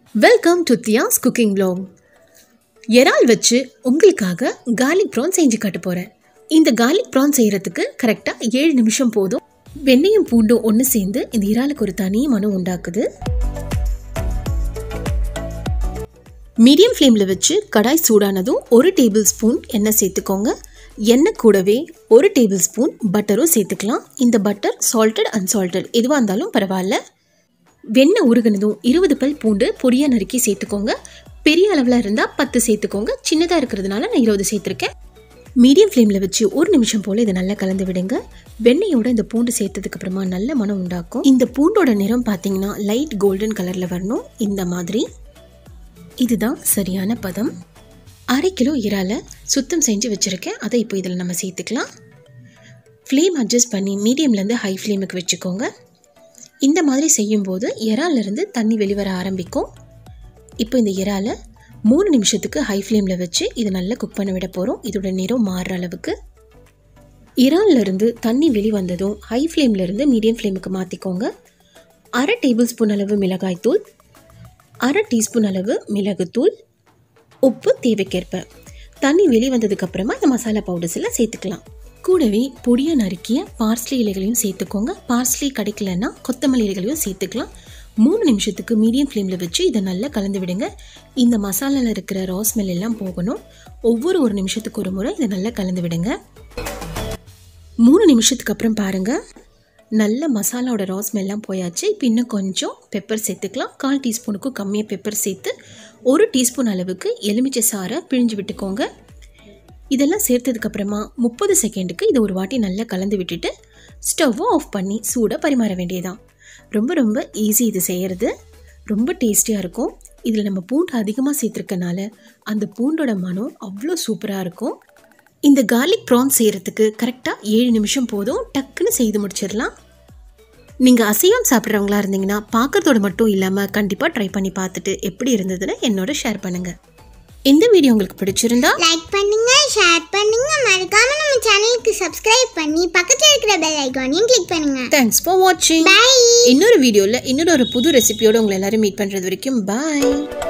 welcome to Thiya's cooking vlog இறால் வச்சு உங்களுக்காக கார்லிக் ப்ரான் செஞ்சு காட்ட போகிறேன் இந்த கார்லிக் ப்ரான் செய்கிறதுக்கு கரெக்டாக ஏழு நிமிஷம் போதும் வெண்ணெயும் பூண்டும் ஒன்று சேர்ந்து இந்த இறாலுக்கு ஒரு தனி மனம் உண்டாக்குது மீடியம் ஃப்ளேமில் வச்சு கடாய் சூடானதும் ஒரு டேபிள் ஸ்பூன் எண்ணெய் சேர்த்துக்கோங்க எண்ணெய் கூடவே ஒரு டேபிள் ஸ்பூன் பட்டரும் சேர்த்துக்கலாம் இந்த பட்டர் சால்டட் அன்சால்டட் எதுவாக இருந்தாலும் பரவாயில்ல வெண்ணெய் உருகுனதும் இருபது பல் பூண்டு பொடியாக நறுக்கி சேர்த்துக்கோங்க பெரிய அளவில் இருந்தால் பத்து சேர்த்துக்கோங்க சின்னதாக இருக்கிறதுனால நான் இருபது சேர்த்துருக்கேன் மீடியம் ஃப்ளேமில் வச்சு ஒரு நிமிஷம் போல் இதை நல்லா கலந்து விடுங்க வெண்ணெயோட இந்த பூண்டு சேர்த்ததுக்கு அப்புறமா நல்ல மனம் உண்டாக்கும் இந்த பூண்டோட நிறம் பார்த்தீங்கன்னா லைட் கோல்டன் கலரில் வரணும் இந்த மாதிரி இதுதான் சரியான பதம் அரை கிலோ இறாலை சுத்தம் செஞ்சு வச்சுருக்கேன் அதை இப்போ இதில் நம்ம சேர்த்துக்கலாம் ஃப்ளேம் அட்ஜஸ்ட் பண்ணி மீடியம்லேருந்து ஹை ஃப்ளேமுக்கு வச்சுக்கோங்க இந்த மாதிரி செய்யும்போது இறாலேருந்து தண்ணி வெளிவர ஆரம்பிக்கும் இப்போ இந்த இறாலை மூணு நிமிஷத்துக்கு ஹை ஃப்ளேமில் வச்சு இதை நல்லா குக் பண்ண விட போகிறோம் இதோட நிறம் மாறுற அளவுக்கு இறான்லேருந்து தண்ணி வெளி வந்ததும் ஹை ஃப்ளேம்லேருந்து மீடியம் ஃப்ளேமுக்கு மாற்றிக்கோங்க அரை டேபிள் ஸ்பூன் அளவு மிளகாய்த்தூள் அரை டீஸ்பூன் அளவு மிளகுத்தூள் உப்பு தேவைக்கேற்ப தண்ணி வெளி வந்ததுக்கப்புறமா இந்த மசாலா பவுடர்ஸ் எல்லாம் சேர்த்துக்கலாம் கூடவே பொடியாக நறுக்கிய பார்ஸ்லி இலைகளையும் சேர்த்துக்கோங்க பார்ஸ்லி கிடைக்கலன்னா கொத்தமல்லி இலைகளையும் சேர்த்துக்கலாம் மூணு நிமிஷத்துக்கு மீடியம் ஃப்ளேமில் வச்சு இதை நல்லா கலந்து விடுங்க இந்த மசாலாவில் இருக்கிற ரா ஸ்மெல் எல்லாம் போகணும் ஒவ்வொரு ஒரு நிமிஷத்துக்கு ஒரு முறை இதை நல்லா கலந்து விடுங்க மூணு நிமிஷத்துக்கு அப்புறம் பாருங்கள் நல்ல மசாலாவோட ரா ஸ்மெல்லாம் போயாச்சு இப்போ இன்னும் கொஞ்சம் பெப்பர் சேர்த்துக்கலாம் கால் டீஸ்பூனுக்கும் கம்மியாக பெப்பர் சேர்த்து ஒரு டீஸ்பூன் அளவுக்கு எலுமிச்சை சாறை பிழிஞ்சு விட்டுக்கோங்க இதெல்லாம் சேர்த்ததுக்கப்புறமா முப்பது செகண்டுக்கு இதை ஒரு வாட்டி நல்லா கலந்து விட்டுட்டு ஸ்டவ்வை ஆஃப் பண்ணி சூடாக பரிமாற வேண்டியதான் ரொம்ப ரொம்ப ஈஸி இது செய்கிறது ரொம்ப டேஸ்டியாக இருக்கும் இதில் நம்ம பூண்டு அதிகமாக சேர்த்துருக்கனால அந்த பூண்டோட மனம் அவ்வளோ சூப்பராக இருக்கும் இந்த கார்லிக் ப்ரான் செய்கிறதுக்கு கரெக்டாக ஏழு நிமிஷம் போதும் டக்குன்னு செய்து முடிச்சிடலாம் நீங்கள் அசைவம் சாப்பிட்றவங்களா இருந்தீங்கன்னா பார்க்குறதோட மட்டும் இல்லாமல் கண்டிப்பாக ட்ரை பண்ணி பார்த்துட்டு எப்படி இருந்ததுன்னு என்னோட ஷேர் பண்ணுங்கள் இந்த வீடியோ உங்களுக்கு பிடிச்சிருந்தா லைக் பண்ணுங்க ஷேர் பண்ணுங்க மறக்காம நம்ம சேனலுக்கு சப்ஸ்கிரைப் பண்ணி பக்கத்துல இருக்கிற பெல் ஐகானையும் கிளிக் பண்ணுங்க தேங்க்ஸ் ஃபார் வாட்சிங் பை இன்னொரு வீடியோவில் இன்னொரு ஒரு புது ரெசிபியோட உங்களை எல்லாரும் மீட் பண்ணுறது வரைக்கும் பாய்